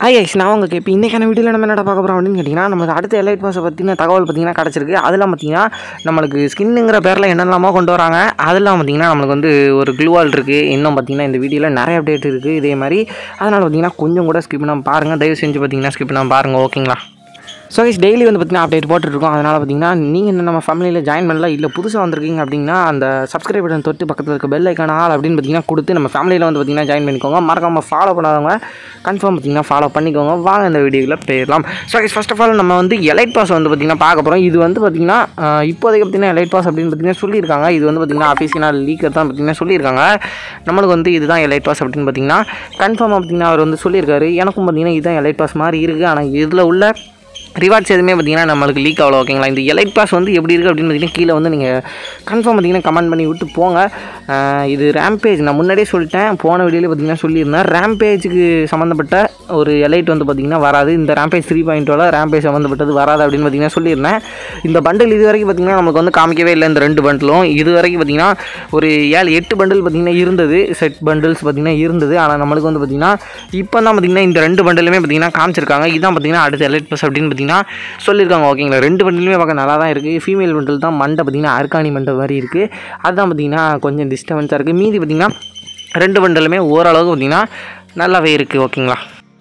Hi ice நான் உங்கள் இப்போ இன்றைக்கான வீடியோவில் நம்ம என்னடா பார்க்க போகிறோம் அப்படின்னு கேட்டிங்கன்னா நமக்கு அடுத்த எலைட் பாஸை பற்றின தகவல் பார்த்திங்கன்னா கிடச்சிருக்கு அதெல்லாம் பார்த்திங்கன்னா நம்மளுக்கு ஸ்கின்னுங்கிற பேரில் என்னெல்லாமோ கொண்டு வராங்க அதெல்லாம் பார்த்திங்கன்னா நம்மளுக்கு வந்து ஒரு க்ளூவால் இருக்குது இன்னும் பார்த்திங்கன்னா இந்த வீடியோவில் நிறைய அப்டேட் இருக்குது இதே மாதிரி அதனால் பார்த்திங்கன்னா கொஞ்சம் கூட ஸ்கிப் பண்ணாமல் பாருங்கள் தயவு செஞ்சு பார்த்திங்கன்னா ஸ்கிப் பண்ணாமல் பாருங்கள் ஓகேங்களா ஸோ கைஸ் டெய்லி வந்து பார்த்தீங்கன்னா அப்டேட் போட்டுருக்கோம் அதனால் பார்த்தீங்கன்னா நீங்கள் இன்னும் நம்ம ஃபேமிலியில் ஜாயின் பண்ணல இல்லை புதுசாக வந்திருக்கீங்க அப்படின்னா அந்த சப்ஸ்கிரைப் பட்டன் தொட்டு பக்கத்தில் இருக்க பெல் ஐக்கான ஆள் அப்படின்னு பார்த்தீங்கன்னா கொடுத்து நம்ம ஃபேமிலியில் வந்து பார்த்தீங்கன்னா ஜாயின் பண்ணிக்கோங்க மறக்காமல் ஃபாலோ பண்ணாதவங்க கன்ஃபார்ம் பார்த்தீங்கன்னா ஃபாலோ பண்ணிக்கோங்க வாங்க இந்த வீடியோவில் போயிடலாம் so guys first of all நம்ம வந்து எலைட் பாஸ் வந்து பார்த்தீங்கன்னா பார்க்க போகிறோம் இது வந்து பார்த்தீங்கன்னா ஆஹ், இப்போதைக்கு பார்த்தீங்கன்னா எலைட் பாஸ் அப்படின்னு பார்த்தீங்கன்னா சொல்லியிருக்காங்க இது வந்து பார்த்தீங்கன்னா அஃபீஷியலாக லீக்கர் தான் பார்த்தீங்கன்னா சொல்லியிருக்காங்க நம்மளுக்கு வந்து இதுதான் எலைட் பாஸ் அப்படின்னு பார்த்தீங்கன்னா கன்ஃபார்மாக பார்த்தீங்கன்னா அவர் வந்து சொல்லியிருக்காரு எனக்கும் பார்த்தீங்கன்னா இதுதான் எலைட் பாஸ் மாதிரி இருக்குது ஆனால் இதில் உள்ள ரிவார்ட்ஸ் எதுவுமே பார்த்தீங்கன்னா நம்மளுக்கு லீக் ஆகல ஓகேங்களா இந்த எலைட் பாஸ் வந்து எப்படி இருக்குது அப்படின்னு பார்த்தீங்கன்னா கீழே வந்து நீங்கள் கன்ஃபார்ம் பார்த்தீங்கன்னா கமெண்ட் பண்ணி விட்டு போங்க ஆஹ் இது ரேம்பேஜ் நான் முன்னாடியே சொல்லிட்டேன் போன வீடியோவில் பார்த்தீங்கன்னா சொல்லியிருந்தேன் ரேம்பேஜுக்கு சம்மந்தப்பட்ட ஒரு எலைட் வந்து பார்த்தீங்கன்னா வராது இந்த ரேம்பேஜ் த்ரீ பாயிண்ட்டோட ரேம்பேஜ் சம்மந்தப்பட்டது வராது அப்படின்னு பார்த்தீங்கன்னா சொல்லியிருந்தேன் இந்த பண்டில் இது வரைக்கும் பார்த்தீங்கன்னா நமக்கு வந்து காமிக்கவே இல்லை இந்த ரெண்டு பண்டிலும் இது வரைக்கும் பார்த்தீங்கன்னா ஒரு ஏழு எட்டு பண்டில் பார்த்தீங்கன்னா இருந்தது செட் பண்டில்ஸ் பார்த்தீங்கன்னா இருந்தது ஆனால் நம்மளுக்கு வந்து பார்த்தீங்கன்னா இப்போ தான் பார்த்தீங்கன்னா இந்த ரெண்டு பண்டிலுமே பார்த்தீங்கன்னா காமிச்சிருக்காங்க இதான் பார்த்தீங்கன்னா அடுத்த எலைட் பஸ் அப்படின்னு பார்த்தீங்கன்னா சொல்லியிருக்காங்க ஓகேங்களா ரெண்டு பண்டிலுமே பார்க்க நல்லா தான் இருக்குது ஃபீமேல் பண்டில் தான் மண்டை பார்த்தீங்கன்னா அர்கானி மண்டை மாதிரி இருக்குது அதுதான் பார்த்தீங்கன்னா கொஞ்சம் டிஸ்டர்பன்ஸாக இருக்குது மீதி பார்த்தீங்கன்னா ரெண்டு பண்டலுமே ஓரளவுக்கு பார்த்தீங்கன்னா நல்லாவே இருக்குது ஓகேங்களா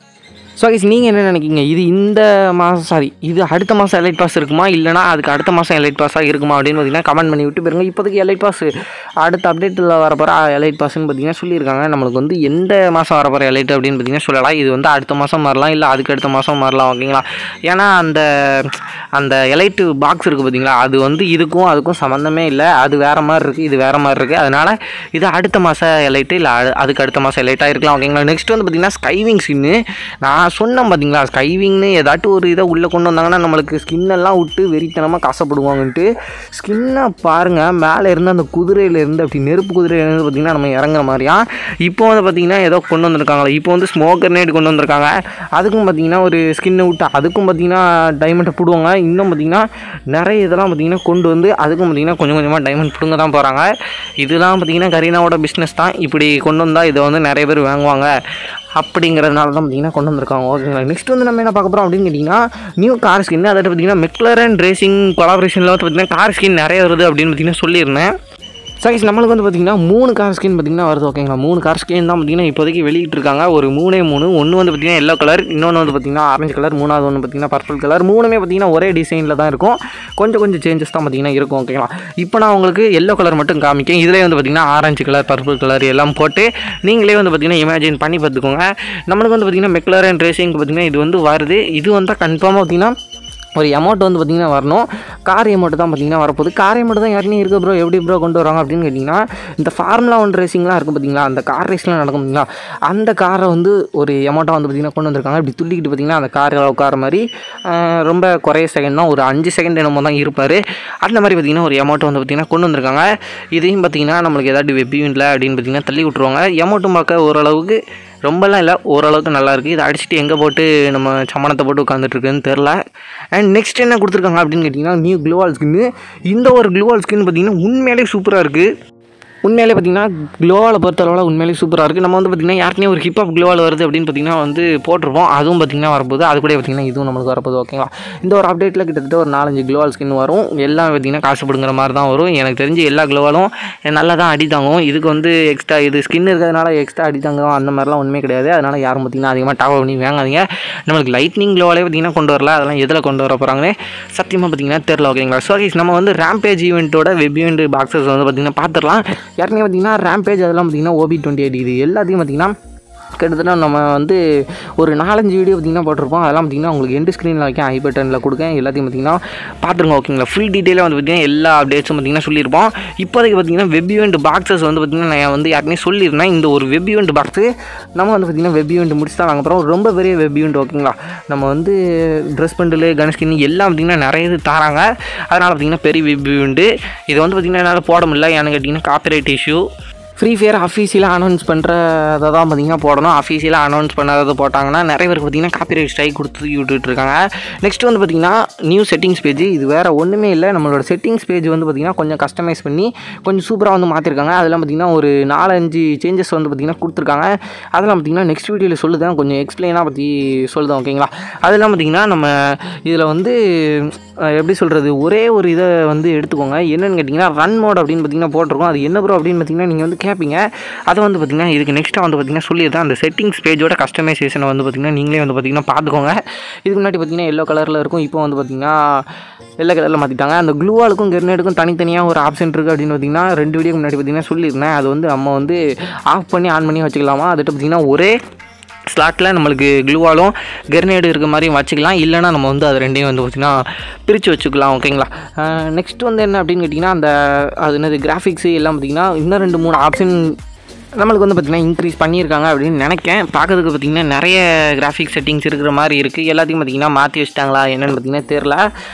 ஸோ கைஸ் நீங்கள் என்ன நினைக்கிங்க இது இந்த மாதம் சாரி இது அடுத்த மாதம் எலைட் பாஸ் இருக்குமா இல்லைனா அதுக்கு அடுத்த மாதம் எலைட் பாஸாக இருக்குமா அப்படின்னு பார்த்தீங்கன்னா கமெண்ட் பண்ணி விட்டு போயிருங்க இப்போதைக்கு எலைட் பாஸ் அடுத்த அப்டேட்டில் வரப்போகிற எலைட் பாஸ்ன்னு பார்த்தீங்கன்னா சொல்லியிருக்காங்க நம்மளுக்கு வந்து எந்த மாதம் வரப்போகிற எலைட் அப்படின்னு பார்த்தீங்கன்னா சொல்லலாம் இது வந்து அடுத்த மாதம் மாறலாம் இல்லை அதுக்கு அடுத்த மாதம் மாறலாம் ஓகேங்களா ஏன்னா அந்த அந்த எலைட்டு பாக்ஸ் இருக்குது பார்த்தீங்களா அது வந்து இதுக்கும் அதுக்கும் சம்மந்தமே இல்லை அது வேறு மாதிரி இருக்குது இது வேறு மாதிரி இருக்குது அதனால் இது அடுத்த மாதம் எலைட்டு இல்லை அடு- அதுக்கு அடுத்த மாதம் எலைட்டாக இருக்கலாம் ஓகேங்களா நெக்ஸ்ட் வந்து பார்த்தீங்கன்னா ஸ்கைவிங் ஸ்கின்னு நான் சொன்னேன் பார்த்தீங்களா ஸ்கைவிங்னு ஏதாட்டும் ஒரு இதை உள்ளே கொண்டு வந்தாங்கன்னா நம்மளுக்கு ஸ்கின்னெல்லாம் விட்டு வெறித்தனமாக கசப்படுவாங்கன்ட்டு ஸ்கின்னை பாருங்கள் மேலே இருந்து அந்த குதிரையில இருந்து அப்படி நெருப்பு குதிரையிலேருந்து பார்த்தீங்கன்னா நம்ம இறங்குற மாதிரியா இப்போ வந்து பார்த்தீங்கன்னா ஏதோ கொண்டு வந்திருக்காங்களா இப்போ வந்து ஸ்மோக்கர் நேட் கொண்டு வந்திருக்காங்க அதுக்கும் பார்த்தீங்கன்னா ஒரு ஸ்கின்னை விட்டு அதுக்கும் பார்த்தீங்கன்னா டைமண்டை போடுவாங்க இன்னும் பார்த்தீங்கன்னா நிறைய இதெல்லாம் பார்த்தீங்கன்னா கொண்டு வந்து அதுக்கும் பார்த்தீங்கன்னா கொஞ்சம் கொஞ்சமாக டைமண்ட் பிடுங்க தான் போகிறாங்க இதுதான் பார்த்தீங்கன்னா கரீனாவோட பிஸ்னஸ் தான் இப்படி கொண்டு வந்தால் இதை வந்து நிறைய பேர் வாங்குவாங்க அப்படிங்கிறதுனால தான் பார்த்தீங்கன்னா கொண்டு வந்திருக்காங்க ஓகேங்களா நெக்ஸ்ட் வந்து நம்ம என்ன பார்க்க போகிறோம் அப்படின்னு கேட்டிங்கன்னா நியூ கார் ஸ்கின் அதாவது பார்த்தீங்கன்னா மெக்லரன் ரேசிங் கொலாபரேஷனில் வந்து பார்த்தீங்கன்னா கார் ஸ்கின் நிறைய வருது அப்படின்னு பார்த்தீங்கன்னா சொல்லியிருந்தேன் சைஸ் நம்மளுக்கு வந்து பார்த்திங்கன்னா மூணு கார் ஸ்கின் பார்த்திங்கன்னா வருது ஓகேங்களா மூணு கார் ஸ்கின் தான் பார்த்திங்கன்னா இப்போதைக்கு வெளியிட்டிருக்காங்க ஒரு மூணே மூணு ஒன்று வந்து பார்த்திங்கன்னா எல்லோ கலர் இன்னொன்று வந்து பார்த்திங்கன்னா ஆரஞ்சு கலர் மூணாவது ஒன்று பார்த்திங்கன்னா பர்பிள் கலர் மூணுமே பார்த்திங்கன்னா ஒரே டிசைனில் தான் இருக்கும் கொஞ்சம் கொஞ்சம் சேஞ்சஸ் தான் பார்த்திங்கன்னா இருக்கும் ஓகேங்களா இப்போ நான் உங்களுக்கு எல்லோ கலர் மட்டும் காமிக்கேன் இதிலே வந்து பார்த்திங்கன்னா ஆரஞ்சு கலர் பர்பிள் கலர் எல்லாம் போட்டு நீங்களே வந்து பார்த்திங்கன்னா இமேஜின் பண்ணி பார்த்துக்கோங்க நம்மளுக்கு வந்து பார்த்திங்கன்னா மெக்லரன் ரேசிங் பார்த்திங்கன்னா இது வந்து வருது இது வந்தால் கன்ஃபார்மாக பார்த்திங்கன்னா ஒரு அமௌண்ட் வந்து பார்த்திங்கன்னா வரணும் கார் அமௌண்ட் தான் பார்த்திங்கன்னா வரப்போகுது கார் அமௌண்ட் தான் யாருமே இருக்குது ப்ரோ எப்படி ப்ரோ கொண்டு வராங்க அப்படின்னு கேட்டிங்கன்னா இந்த ஃபார்முலா ஒன் ரேசிங்லாம் இருக்குது பார்த்தீங்களா அந்த கார் ரேஸ்லாம் நடக்கும் பார்த்தீங்களா அந்த காரை வந்து ஒரு அமௌண்ட்டாக வந்து பார்த்திங்கன்னா கொண்டு வந்திருக்காங்க இப்படி துள்ளிக்கிட்டு பார்த்திங்கன்னா அந்த காரில் உட்கார மாதிரி ஆஹ், ரொம்ப குறைய செகண்ட் தான் ஒரு அஞ்சு செகண்ட் என்னமோ தான் இருப்பார் அந்த மாதிரி பார்த்திங்கன்னா ஒரு அமௌண்ட் வந்து பார்த்திங்கன்னா கொண்டு வந்திருக்காங்க இதையும் பார்த்திங்கன்னா நம்மளுக்கு ஏதாவது வெப் ஈவெண்ட்டில் அப்படின்னு பார்த்திங்கன்னா தள்ளி விட்ருவாங்க அமௌண்ட்டும் பார்க்க ஓரளவுக்கு ரொம்பலாம் இல்லை ஓரளவுக்கு நல்லா இருக்குது இதை அடிச்சுட்டு எங்கே போட்டு நம்ம சம்மணத்தை போட்டு உட்காந்துட்ருக்குன்னு தெரில அண்ட் நெக்ஸ்ட் என்ன கொடுத்துருக்காங்க அப்படின்னு கேட்டிங்கன்னா நியூ க்ளோவால் ஸ்கின்னு இந்த ஒரு க்ளோவால் ஸ்கின் பார்த்திங்கன்னா உண்மையிலே சூப்பராக இருக்குது உண்மையிலே பார்த்தீங்கன்னா க்ளோவால் பொறுத்தளவில் உண்மையிலே சூப்பராக இருக்குது நம்ம வந்து பார்த்திங்கன்னா யாருக்குனே ஒரு ஹிப்ஹாப் க்ளோவால் வருது அப்படின்னு பார்த்தீங்கன்னா வந்து போட்டிருப்போம் அதுவும் பார்த்திங்கன்னா வரப்போகுது அது கூட பார்த்திங்கன்னா இதுவும் நம்மளுக்கு வரப்போகுது ஓகேங்களா இந்த ஒரு அப்டேட்டில் கிட்டத்தட்ட ஒரு நாலஞ்சு க்ளோவால் ஸ்கின் வரும் எல்லாம் பார்த்திங்கன்னா காசுப்படுங்கிற மாதிரி தான் வரும் எனக்கு தெரிஞ்சு எல்லா க்ளோவாலும் நல்லா தான் அடி தாங்கும் இதுக்கு வந்து எக்ஸ்ட்ரா இது ஸ்கின் இருக்கிறதுனால எக்ஸ்ட்ரா அடி தாங்கும் அந்த மாதிரிலாம் ஒன்றுமே கிடையாது அதனால் யாரும் பார்த்திங்கன்னா அதிகமாக டாப் பண்ணி வாங்காதீங்க நம்மளுக்கு லைட்னிங் க்ளோவாலே பார்த்திங்கன்னா கொண்டு வரல அதெல்லாம் எதில் கொண்டு வர போகிறாங்கன்னு சத்தியமாக பார்த்திங்கன்னா தெரில ஓகேங்களா ஸோ guys, நம்ம வந்து ரேம்பேஜ் ஈவெண்ட்டோட வெப் ஈவெண்ட் பாக்ஸஸ் வந்து பார்த்திங்கன்னா பார்த்துடலாம் ஏற்கனவே பார்த்திங்கன்னா ரேம்பேஜ் அதெல்லாம் பார்த்திங்கன்னா ஓபி டுவெண்ட்டி எயிட் இது எல்லாத்தையும் பார்த்திங்கன்னா கிட்டத்தட்ட நம்ம வந்து ஒரு நாலஞ்சு வீடியோ பார்த்திங்கன்னா போட்டிருப்போம் அதெல்லாம் பார்த்திங்கன்னா உங்களுக்கு எண்டு ஸ்க்ரீனில் வைக்க ஐ பட்டனில் கொடுக்கேன் எல்லாத்தையும் பார்த்திங்கன்னா பார்த்துருங்க ஓகேங்களா ஃபுல் டீட்டெயிலாக வந்து பார்த்திங்கன்னா எல்லா அப்டேட்ஸும் பார்த்திங்கன்னா சொல்லியிருப்போம் இப்போதைக்கு பார்த்திங்கன்னா வெப் ஈவெண்ட் பாக்ஸஸ் வந்து பார்த்திங்கன்னா நான் வந்து யாருமே சொல்லியிருந்தேன் இந்த ஒரு வெப் ஈவெண்ட் பாக்ஸு நம்ம வந்து பார்த்திங்கன்னா வெப் ஈவெண்ட் முடிச்சு தான் வாங்க போகிறோம் ரொம்ப பெரிய வெப் ஈவெண்ட் ஓகேங்களா நம்ம வந்து ட்ரெஸ் பண்டில் கணஸ்கின் எல்லாம் பார்த்திங்கன்னா நிறைய இது தராங்க அதனால் பார்த்திங்கன்னா பெரிய வெப் ஈவெண்ட்டு இது வந்து பார்த்திங்கன்னா என்னால் போட முடியல ஏன்னு கேட்டிங்கன்னா காப்பிரைட் இஷ்யூ ஃப்ரீ ஃபயர் அஃபீஷியலாக அனௌன்ஸ் பண்ணுறதை தான் பார்த்தீங்கன்னா போடணும் அஃபீஷியலாக அனௌன்ஸ் பண்ணாதது போட்டாங்கன்னா நிறைய பேருக்கு பார்த்தீங்கன்னா காப்பிரைட் ஸ்ட்ரைக் கொடுத்து தூக்கி விட்டுட்டு இருக்காங்க நெக்ஸ்ட் வந்து பார்த்தீங்கன்னா நியூ செட்டிங்ஸ் பேஜ் இது வேறு ஒன்றுமே இல்லை நம்மளோட செட்டிங்ஸ் பேஜ் வந்து பார்த்திங்கன்னா கொஞ்சம் கஸ்டமைஸ் பண்ணி கொஞ்சம் சூப்பராக வந்து மாற்றிருக்காங்க அதெல்லாம் பார்த்திங்கன்னா ஒரு நாலஞ்சு சேஞ்சஸ் வந்து பார்த்திங்கன்னா கொடுத்துருக்காங்க அதெல்லாம் பார்த்திங்கன்னா நெக்ஸ்ட் வீடியோவில் சொல்லுதேன் கொஞ்சம் எக்ஸ்பிளைனாக பற்றி சொல்லுதேன் ஓகேங்களா அதெல்லாம் பார்த்திங்கன்னா நம்ம இதில் வந்து அஹ், எப்படி சொல்கிறது ஒரே ஒரு இதை வந்து எடுத்துக்கோங்க என்னென்னு கேட்டிங்கன்னா ரன் மோட் அப்படின்னு பார்த்தீங்கன்னா போட்டிருக்கோம் அது என்ன ப்ரோ அப்படின்னு பார்த்தீங்கன்னா நீங்கள் வந்து கேட்பீங்க அதை வந்து பார்த்தீங்கன்னா இதுக்கு நெக்ஸ்ட்டாக வந்து பார்த்தீங்கன்னா சொல்லியிருந்தேன் அந்த செட்டிங்ஸ் பேஜோட கஸ்டமைசேஷனை வந்து பார்த்தீங்கன்னா நீங்களே வந்து பார்த்தீங்கன்னா பார்த்துக்கோங்க இதுக்கு முன்னாடி பார்த்தீங்கன்னா எல்லோ கலரில் இருக்கும் இப்போ வந்து பார்த்தீங்கன்னா வெள்ளை கலரில் மாற்றிட்டாங்க அந்த க்ளூவாலுக்கும் கெர்னேடுக்கும் தனித்தனியாக ஒரு ஆப்ஷன் இருக்குது அப்படின்னு பார்த்தீங்கன்னா ரெண்டு வீடியோ முன்னாடி பார்த்தீங்கன்னா சொல்லியிருந்தேன் அது வந்து நம்ம வந்து ஆஃப் பண்ணி ஆன் பண்ணி வச்சுக்கலாமா அதுட்டு பார்த்தீங்கன்னா ஒரே ஸ்லாட்டில் நம்மளுக்கு க்ளூவாலும் கெர்னேடு இருக்க மாதிரியும் வச்சுக்கலாம் இல்லைனா நம்ம வந்து அது ரெண்டையும் வந்து பார்த்திங்கன்னா பிரித்து வச்சுக்கலாம் ஓகேங்களா நெக்ஸ்ட் வந்து என்ன அப்படின்னு கேட்டிங்கன்னா அந்த அது என்னது கிராஃபிக்ஸு எல்லாம் பார்த்திங்கன்னா இன்னும் ரெண்டு மூணு ஆப்ஷன் நம்மளுக்கு வந்து பார்த்திங்கன்னா இன்க்ரீஸ் பண்ணியிருக்காங்க அப்படின்னு நினைக்கேன் பார்க்கறதுக்கு பார்த்திங்கன்னா நிறைய கிராஃபிக் செட்டிங்ஸ் இருக்கிற மாதிரி இருக்குது எல்லாத்தையும் பார்த்திங்கன்னா மாற்றி வச்சிட்டாங்களா என்னென்னு பார்த்திங்கன்னா தெரில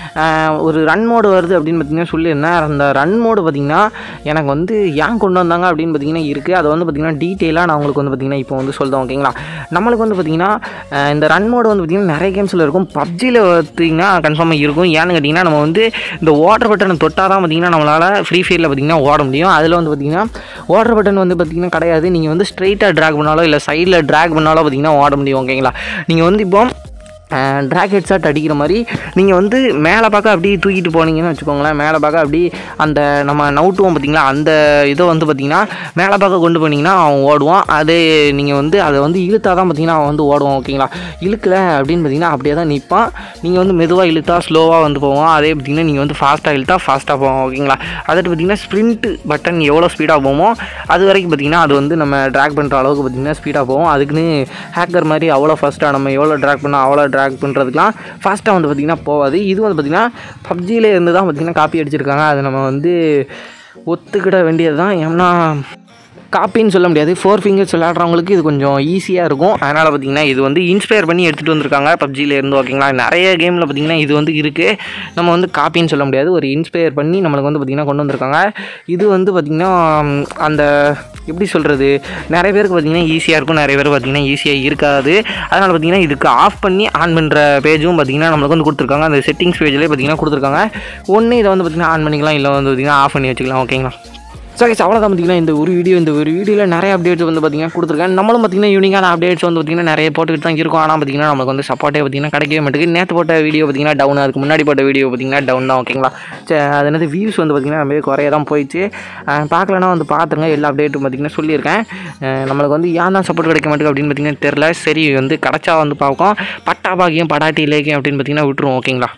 ஒரு ரன் மோடு வருது அப்படின்னு பார்த்திங்கன்னா சொல்லியிருந்தேன் அந்த ரன் மோடு பார்த்திங்கன்னா எனக்கு வந்து ஏன் கொண்டு வந்தாங்க அப்படின்னு பார்த்திங்கன்னா இருக்குது அதை வந்து பார்த்திங்கன்னா டீட்டெயிலாக நான் உங்களுக்கு வந்து பார்த்திங்கன்னா இப்போ வந்து சொல்லுவேன் ஓகேங்களா நம்மளுக்கு வந்து பார்த்திங்கன்னா அஹ், இந்த ரன் மோடு வந்து பார்த்திங்கன்னா நிறைய கேம்ஸில் இருக்கும் பப்ஜியில் பார்த்திங்கன்னா கன்ஃபார்மாக இருக்கும் ஏன்னு கேட்டிங்கன்னா நம்ம வந்து இந்த வாட்டர் பட்டனை தொட்டால் தான் பார்த்திங்கன்னா நம்மளால் ஃப்ரீ ஃபயரில் பார்த்திங்கன்னா ஓட முடியும் அதில் வந்து பார்த்திங்கன்னா வாட்டர் பட்டன் வந்து பார்த்திங்கன்னா கிடையாது நீங்கள் வந்து ஸ்ட்ரைட்டாக ட்ராக் பண்ணாலோ இல்லை சைடில் ட்ராக் பண்ணாலோ பார்த்திங்கன்னா ஓட முடியும் ஓகேங்களா நீங்கள் வந்து இப்போ ட்ராக் ஹெட் ஷாட் அடிக்கிற மாதிரி நீங்கள் வந்து மேலே பார்க்க அப்படியே தூக்கிட்டு போனீங்கன்னு வச்சுக்கோங்களேன் மேலே பார்க்க அப்படி அந்த நம்ம நவுட்டுவோம் பார்த்தீங்களா அந்த இதை வந்து பார்த்தீங்கன்னா மேலே பார்க்க கொண்டு போனீங்கன்னா அவன் ஓடுவான் அது நீங்கள் வந்து அதை வந்து இழுத்தா தான் பார்த்தீங்கன்னா அவன் வந்து ஓடுவான் ஓகேங்களா இழுக்கல அப்படின்னு பார்த்தீங்கன்னா அப்படியே தான் நிற்பான் நீங்கள் வந்து மெதுவாக இழுத்தா ஸ்லோவாக வந்து போவான் அதே பார்த்தீங்கன்னா நீங்கள் வந்து ஃபாஸ்ட்டாக இழுத்தா ஃபாஸ்ட்டாக போவோம் ஓகேங்களா அதுட்டு பார்த்தீங்கன்னா ஸ்ப்ரிண்ட் பட்டன் எவ்வளோ ஸ்பீடாக போவோமோ அது வரைக்கும் பார்த்தீங்கன்னா அது வந்து நம்ம ட்ராக் பண்ணுற அளவுக்கு பார்த்தீங்கன்னா ஸ்பீடாக போவோம் அதுக்குன்னு ஹேக்கர் மாதிரி அவ்வளோ ஃபாஸ்ட்டாக நம்ம எவ்வளோ ட்ராக் பண்ணோம் அவ்வளோ ட்ராக் பண்ணுறதுக்குலாம் ஃபாஸ்ட்டாக வந்து பார்த்திங்கன்னா போகாது இது வந்து பார்த்திங்கன்னா பப்ஜியில் இருந்து தான் பார்த்திங்கன்னா காப்பி அடிச்சிருக்காங்க அது நம்ம வந்து ஒத்துக்கிட வேண்டியது தான் ஏன்னா காப்பின்னு சொல்ல முடியாது ஃபோர் ஃபிங்கர்ஸ் விளையாடுறவங்களுக்கு இது கொஞ்சம் ஈஸியாக இருக்கும் அதனால் பார்த்தீங்கன்னா இது வந்து இன்ஸ்பயர் பண்ணி எடுத்துகிட்டு வந்திருக்காங்க பப்ஜியில் இருந்து ஓகேங்களா நிறைய கேமில் பார்த்தீங்கன்னா இது வந்து இருக்குது நம்ம வந்து காப்பின்னு சொல்ல முடியாது ஒரு இன்ஸ்பயர் பண்ணி நம்மளுக்கு வந்து பார்த்திங்கன்னா கொண்டு வந்திருக்காங்க இது வந்து பார்த்திங்கன்னா ம், அந்த எப்படி சொல்கிறது நிறைய பேருக்கு பார்த்திங்கன்னா ஈஸியாக இருக்கும் நிறைய பேருக்கு பார்த்திங்கன்னா ஈஸியாக இருக்காது அதனால் பார்த்திங்கன்னா இதுக்கு ஆஃப் பண்ணி ஆன் பண்ணுற பேஜும் பார்த்திங்கன்னா நம்மளுக்கு வந்து கொடுத்துருக்காங்க அந்த செட்டிங்ஸ் பேஜ்லேயே பார்த்திங்கன்னா கொடுத்துருக்காங்க ஒன்று இதை வந்து பார்த்திங்கன்னா ஆன் பண்ணிக்கலாம் இல்லை வந்து பார்த்திங்கன்னா ஆஃப் பண்ணி வச்சுக்கலாம் ஓகேங்களா ஸோ கைஸ் அவ்வளோதான் பார்த்தீங்கன்னா இந்த ஒரு வீடியோ இந்த ஒரு வீடியோவில் நிறைய அப்டேட்ஸ் வந்து பார்த்தீங்கன்னா கொடுத்துருக்கேன் நம்மளும் பார்த்தீங்கன்னா யூனிக்கான அப்டேட்ஸ் வந்து பார்த்தீங்கன்னா நிறைய போட்டுக்கிட்டு தான் இருக்கும் ஆனால் பார்த்தீங்கன்னா நமக்கு வந்து சப்போர்ட்டே பார்த்தீங்கன்னா கிடைக்கவே மாட்டேங்குது நேற்று போட்ட வீடியோ பார்த்தீங்கன்னா டவுன் அதுக்கு முன்னாடி போட்ட வீடியோ பார்த்தீங்கன்னா டவுன் தான் ஓகேங்களா சரி அது என்னது வியூஸ் வந்து பார்த்தீங்கன்னா ரொம்பவே குறைய தான் போயிடுச்சு அஹ் பார்க்கலன்னா வந்து பார்த்துங்க எல்லா அப்டேட்டும் பார்த்தீங்கன்னா சொல்லியிருக்கேன் அஹ் நம்மளுக்கு வந்து ஏன் தான் சப்போர்ட் கிடைக்க மாட்டேங்குது அப்படின்னு பார்த்தீங்கன்னா தெரில சரி வந்து கிடச்சா வந்து பார்க்கும் பட்டா பாக்கியம் படாட்டி இலேக்கியம் அப்படின்னு பார்த்தீங்கன்னா விட்டுருவோம் ஓகேங்களா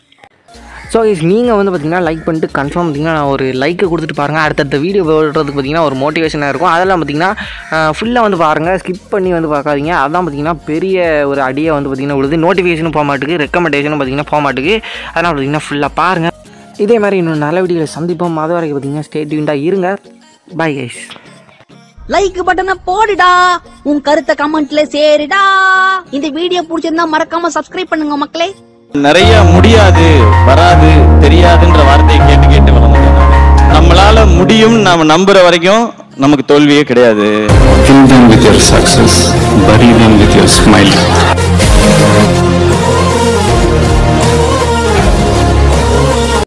ஸோ இஸ் நீங்கள் வந்து பார்த்தீங்கன்னா லைக் பண்ணிட்டு கன்ஃபார்ம் பார்த்தீங்கன்னா நான் ஒரு லைக்கை கொடுத்துட்டு பாருங்கள் அடுத்தடுத்த வீடியோ போடுறதுக்கு பார்த்தீங்கன்னா ஒரு மோட்டிவேஷனாக இருக்கும் அதெல்லாம் பார்த்தீங்கன்னா ஃபுல்லாக வந்து பாருங்கள் ஸ்கிப் பண்ணி வந்து பார்க்காதீங்க அதான் பார்த்தீங்கன்னா பெரிய ஒரு அடியை வந்து பார்த்தீங்கன்னா விழுது நோட்டிஃபிகேஷனும் போக மாட்டுக்கு ரெக்கமெண்டேஷனும் பார்த்தீங்கன்னா போக மாட்டுக்கு அதனால் பார்த்தீங்கன்னா ஃபுல்லாக பாருங்கள் இதே மாதிரி இன்னும் நல்ல வீடியோவில் சந்திப்போம் அது வரைக்கும் பார்த்தீங்கன்னா ஸ்டேட்யூண்டாக இருங்க பை கைஸ் லைக் பட்டனை போடுடா உன் கருத்தை கமெண்ட்ல சேருடா இந்த வீடியோ பிடிச்சிருந்தா மறக்காம சப்ஸ்கிரைப் பண்ணுங்க மக்களே நிறைய முடியாது வராது தெரியாதுன்ற வார்த்தையை கேட்டு கேட்டு வளர்ந்தேன் நானு. நம்மளால முடியும் நாம நம்புற வரைக்கும் நமக்கு தோல்வியே கிடையாது Fill them with your success, bury them with your smile.